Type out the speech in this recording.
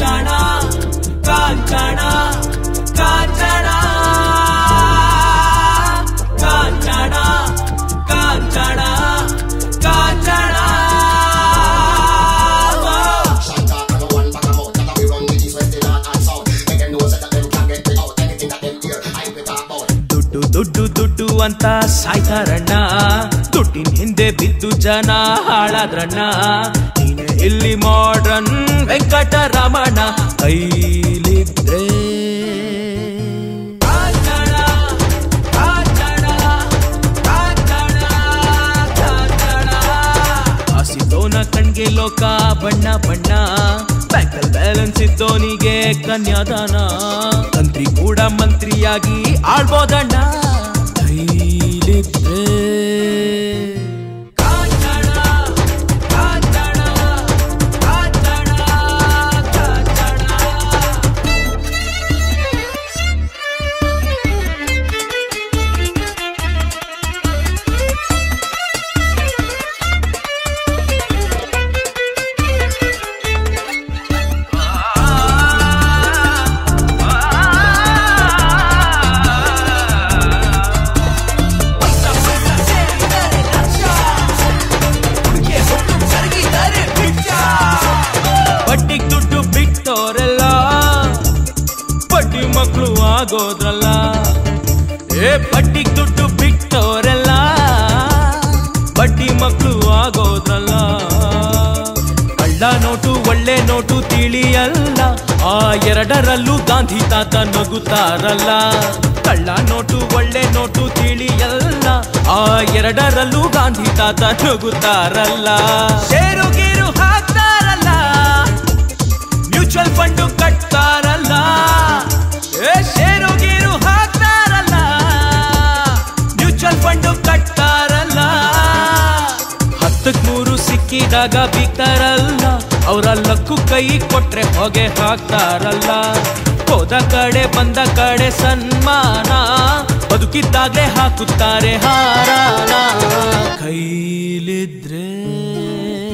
Kanchana Kanchana Kanchana Kanchana Kanchana Kanchana Shanta and the one back out that we run the east, west, the north and south. Make them know so that them can get me out. Anything that them hear, I will talk about. ದುಡ್ಡು ದುಡ್ಡು ದುಡ್ಡು ಅಂತ ಸಾಯ್ತಾರಣ್ಣ ದುಡ್ಡಿನ ಹಿಂದೆ ಬಿದ್ದು ಜನ ಹಾಳಾದ್ರಣ್ಣ ನೀನೆ ಇಲ್ಲಿ ಮಾಡ್ರನ್ ವೆಂಕಟರಮಣ ಕೈಲಿದ್ರೆ ಕಾಂಚನ, ಕಾಂಚನ, ಕಾಂಚನ, ಕಾಂಚನ. ಹಸಿದೋನ ಕಣ್ಗೆ ಲೋಕ ಬಣ್ಣ ಬಣ್ಣ ಬ್ಯಾಂಕಲ್ ಬ್ಯಾಲೆನ್ಸ್ ಇದ್ದೋನಿಗೆ ಕನ್ಯಾದಾನ ತಂತ್ರಿ ಕೂಡ ಮಂತ್ರಿಯಾಗಿ ಆಳ್ಬೋದಣ್ಣ ಕೈಲಿದ್ರೆ ಕಾಂಚನ, ಕಾಂಚನ, ಕಾಂಚನ, ಕಾಂಚನ. ಬಡ್ಡಿಗ್ ದುಡ್ಡು ಬಿಟ್ಟೋರೆಲ್ಲ ಬಡ್ಡಿ ಮಕ್ಕಳು ಆಗೋದ್ರಲ್ಲ ಏ ಬಡ್ಡಿಗ್ ದುಡ್ಡು ಬಿಟ್ಟೋರೆಲ್ಲ ಬಡ್ಡಿ ಮಕ್ಕಳು ಆಗೋದ್ರಲ್ಲ ಕಳ್ಳ ನೋಟು ಒಳ್ಳೆ ನೋಟು ತಿಳಿಯಲ್ಲ ಆ ಎರಡರಲ್ಲೂ ಗಾಂಧಿ ತಾತ ನಗುತ್ತಾರಲ್ಲ ಕಳ್ಳ ನೋಟು ಒಳ್ಳೆ ನೋಟು ತಿಳಿಯಲ್ಲ ಆ ಎರಡರಲ್ಲೂ ಗಾಂಧಿ ತಾತ ನಗುತ್ತಾರಲ್ಲ ಶೇರು ಗೀರು ಹಾಕ್ತಾರಲ್ಲ ಮ್ಯೂಚುವಲ್ ಫಂಡ್ ಕಟ್ತಾರಲ್ಲ ಏ ಶೇರು ಗೀರು ಹಾಕ್ತಾರಲ್ಲ ಮ್ಯೂಚುವಲ್ ಫಂಡ್ ಕಟ್ತಾರಲ್ಲ ಹತ್ತಕ್ ಮೂರು ಸಿಕ್ಕಿದಾಗ ಬೀಗ್ತಾರಲ್ಲ ಅವರ ಲಕ್ಕು ಕೈ ಕೊಟ್ರೆ ಹೊಗೆ ಹಾಕ್ತಾರಲ್ಲ ಹೋದ ಕಡೆ ಬಂದ ಕಡೆ ಸನ್ಮಾನ ಬದುಕಿದ್ದಾಗ್ಲೇ ಹಾಕುತ್ತಾರೆ ಹಾರಾನ ಕೈಲಿದ್ರೆ